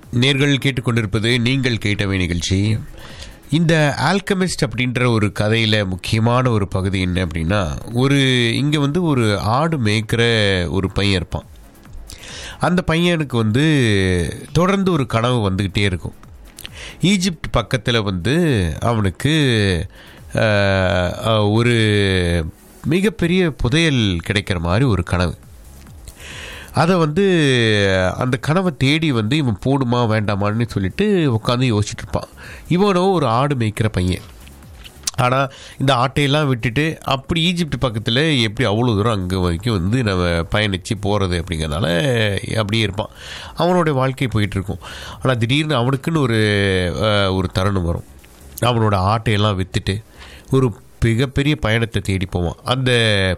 நேர்கள் கேட்டுக்கொண்டிருப்பது நீங்கள் கேட்டவை நிகழ்ச்சி இந்த ஆல்கமிஸ்ட் அப்படின்ற ஒரு கதையில் முக்கியமான ஒரு பகுதி என்ன அப்படின்னா ஒரு இங்கே வந்து ஒரு ஆடு மேய்க்கிற ஒரு பையன் இருப்பான் அந்த பையனுக்கு வந்து தொடர்ந்து ஒரு கனவு வந்துக்கிட்டே இருக்கும் ஈஜிப்ட் பக்கத்தில் வந்து அவனுக்கு ஆஹ், ஆஹ், ஒரு மிகப்பெரிய புதையல் கிடைக்கிற மாதிரி ஒரு கனவு அதை வந்து அந்த கனவை தேடி வந்து இவன் போடுமா வேண்டாமான்னு சொல்லிட்டு உட்காந்து யோசிச்சுட்டு இருப்பான் இவனோ ஒரு ஆடு மேய்க்கிற பையன் ஆனால் இந்த ஆட்டையெல்லாம் விட்டுட்டு அப்படி ஈஜிப்ட் பக்கத்தில் எப்படி அவ்வளோ தூரம் அங்கே வரைக்கும் வந்து நம்ம பயணித்து போகிறது அப்படிங்கிறனால அப்படியே இருப்பான் அவனுடைய வாழ்க்கை போயிட்டு இருக்கும் ஆனால் திடீர்னு அவனுக்குன்னு ஒரு அஹ், ஒரு தருணம் வரும் அவனோட ஆட்டையெல்லாம் விற்றுட்டு ஒரு மிகப்பெரிய பயணத்தை தேடி போவான் அந்த